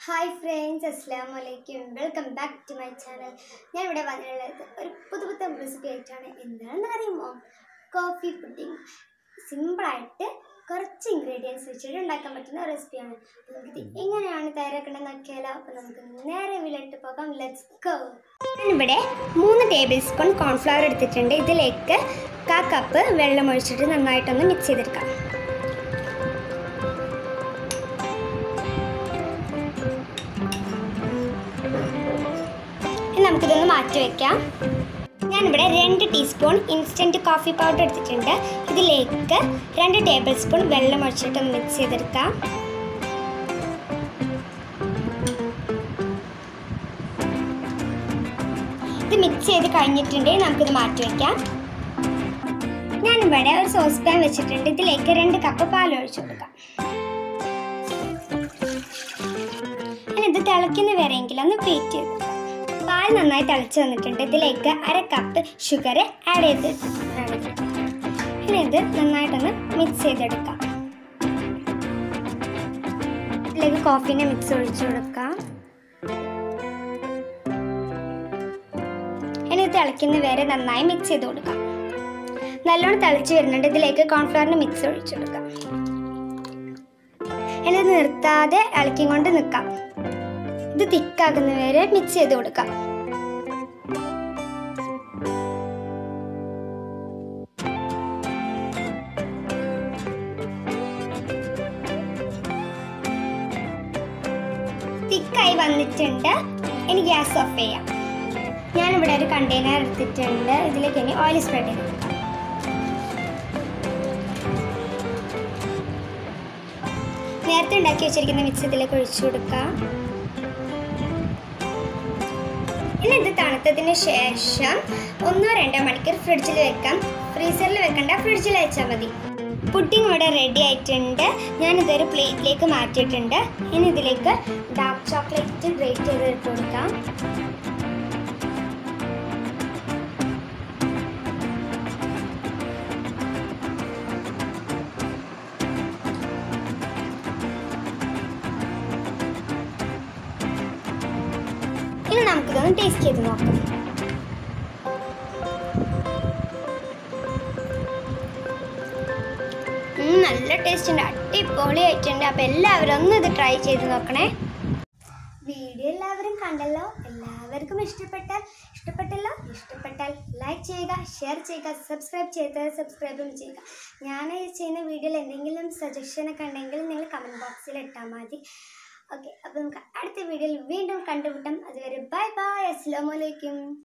hi friends അസ്സാം വലൈക്കും welcome back to my channel ഞാൻ ഇവിടെ വന്നിട്ടുള്ളത് ഒരു പുതു പുത്തൻ റെസിപ്പി ആയിട്ടാണ് എന്താണെന്ന് അറിയുമോ കോഫി പുഡിംഗ് സിമ്പിളായിട്ട് കുറച്ച് ഇൻഗ്രീഡിയൻസ് വെച്ചിട്ട് ഉണ്ടാക്കാൻ പറ്റുന്ന റെസിപ്പിയാണ് നമുക്കിത് എങ്ങനെയാണ് തയ്യാറാക്കേണ്ടത് നോക്കിയാലോ അപ്പോൾ നമുക്ക് നേരെ വിലട്ട് പോകാം ലെറ്റ്സ് ഗോ ഞാനിവിടെ മൂന്ന് ടേബിൾ സ്പൂൺ കോൺഫ്ലവർ എടുത്തിട്ടുണ്ട് ഇതിലേക്ക് കാ കപ്പ് വെള്ളം ഒഴിച്ചിട്ട് നന്നായിട്ടൊന്ന് മിക്സ് ചെയ്തെടുക്കാം ഇനി നമുക്കിതൊന്ന് മാറ്റി വയ്ക്കാം ഞാനിവിടെ രണ്ട് ടീസ്പൂൺ ഇൻസ്റ്റൻറ്റ് കോഫി പൗഡർ എടുത്തിട്ടുണ്ട് ഇതിലേക്ക് രണ്ട് ടേബിൾ സ്പൂൺ വെള്ളം ഒഴിച്ചിട്ടൊന്ന് മിക്സ് ചെയ്തെടുക്കാം ഇത് മിക്സ് ചെയ്ത് കഴിഞ്ഞിട്ടുണ്ടെങ്കിൽ നമുക്കിത് മാറ്റി വയ്ക്കാം ഞാനിവിടെ ഒരു സോസ് പാൻ വെച്ചിട്ടുണ്ട് ഇതിലേക്ക് രണ്ട് കപ്പ് പാൽ ഒഴിച്ചു കൊടുക്കാം ഇനി ഇത് തിളയ്ക്കുന്ന വരെയെങ്കിലും ഒന്ന് വെയിറ്റ് ചെയ്ത് പാൽ നന്നായി തിളച്ച് വന്നിട്ടുണ്ട് ഇതിലേക്ക് അര കപ്പ് ഷുഗർ ആഡ് ചെയ്ത് ഇനി ഇത് നന്നായിട്ടൊന്ന് മിക്സ് ചെയ്തെടുക്കാം ഇതിലേക്ക് കോഫീൻ്റെ മിക്സ് ഒഴിച്ചു കൊടുക്കാം ഇനി ഇത് തിളയ്ക്കുന്ന വരെ നന്നായി മിക്സ് ചെയ്ത് കൊടുക്കാം നല്ലോണം തിളച്ച് വരുന്നുണ്ട് ഇതിലേക്ക് കോൺഫ്ലവറിൻ്റെ മിക്സ് ഒഴിച്ചു കൊടുക്കാം ഇനി ഇത് നിർത്താതെ ഇളക്കിയും കൊണ്ട് നിൽക്കാം ഇത് തിക്കാകുന്ന വരെ മിക്സ് ചെയ്ത് കൊടുക്കാം തിക്കായി വന്നിട്ടുണ്ട് ഇനി ഗ്യാസ് ഓഫ് ചെയ്യാം ഞാനിവിടെ ഒരു കണ്ടെയ്നർ എടുത്തിട്ടുണ്ട് ഇതിലേക്ക് ഇനി ഓയിൽ സ്പ്രെഡ് ചെയ്ത് കൊടുക്കാം നേരത്തെ ഉണ്ടാക്കി വെച്ചിരിക്കുന്ന മിക്സ് ഇതിലേക്ക് ഒഴിച്ചു കൊടുക്കാം ഇനി ഇത് തണുത്തതിന് ശേഷം ഒന്നോ രണ്ടോ മണിക്കൂർ ഫ്രിഡ്ജിൽ വെക്കാം ഫ്രീസറിൽ വെക്കണ്ട ഫ്രിഡ്ജിൽ വെച്ചാൽ മതി പുഡിംഗ് ഇവിടെ റെഡി ആയിട്ടുണ്ട് ഞാനിതൊരു പ്ലേറ്റിലേക്ക് മാറ്റിയിട്ടുണ്ട് ഇനി ഇതിലേക്ക് ഡാർക്ക് ചോക്ലേറ്റ് ഗ്രേറ്റ് ചെയ്ത് ഇട്ട് കൊടുക്കാം ഇനി നമുക്കിതൊന്ന് ടേസ്റ്റ് ചെയ്ത് നോക്കാം ഉം, നല്ല ടേസ്റ്റ് ഉണ്ട് അടിപൊളി ആയിട്ടുണ്ട് അപ്പം എല്ലാവരും ഒന്ന് ഇത് ട്രൈ ചെയ്ത് നോക്കണേ വീഡിയോ എല്ലാവരും കണ്ടല്ലോ എല്ലാവർക്കും ഇഷ്ടപ്പെട്ടാൽ ഇഷ്ടപ്പെട്ടല്ലോ ഇഷ്ടപ്പെട്ടാൽ ലൈക്ക് ചെയ്യുക ഷെയർ ചെയ്യുക സബ്സ്ക്രൈബ് ചെയ്ത് സബ്സ്ക്രൈബും ചെയ്യുക ഞാൻ ഈ ചെയ്യുന്ന വീഡിയോയിൽ എന്തെങ്കിലും സജഷനൊക്കെ ഉണ്ടെങ്കിൽ നിങ്ങൾ കമൻറ്റ് ബോക്സിൽ ഇട്ടാൽ മതി ഓക്കെ അപ്പോൾ നമുക്ക് അടുത്ത വീഡിയോയിൽ വീണ്ടും കണ്ടുമുട്ടാം അതുവരെ ബൈ ബൈ അസ്സാം വലൈക്കും